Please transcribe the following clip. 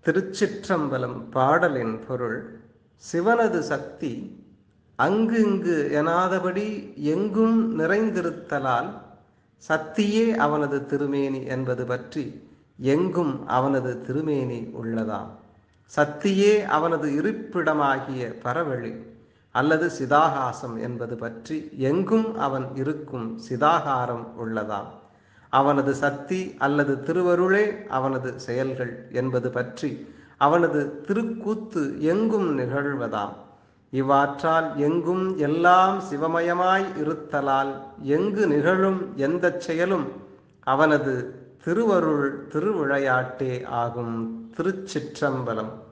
திருச்சிற்றம்பலம் பாடலின் பொருள் சிவனது சக்தி அங்கு இங்கு எனாதபடி எங்கும் நிறைந்திருத்தலால் சக்தியே அவனது திருமேனி என்பது பற்றி எங்கும் அவனது திருமேனி உள்ளதாம் சக்தியே அவனது இருப்பிடமாகிய பரவழி அல்லது சிதாகாசம் என்பது பற்றி எங்கும் அவன் இருக்கும் சிதாகாரம் உள்ளதாம் அவனது சக்தி அல்லது திருவருளே அவனது செயல்கள் என்பது பற்றி அவனது திருக்கூத்து எங்கும் நிகழ்வதாம் இவ்வாற்றால் எங்கும் எல்லாம் சிவமயமாய் இருத்தலால் எங்கு நிகழும் எந்த செயலும் அவனது திருவருள் திருவிளையாட்டே ஆகும் திருச்சிற்றம்பலம்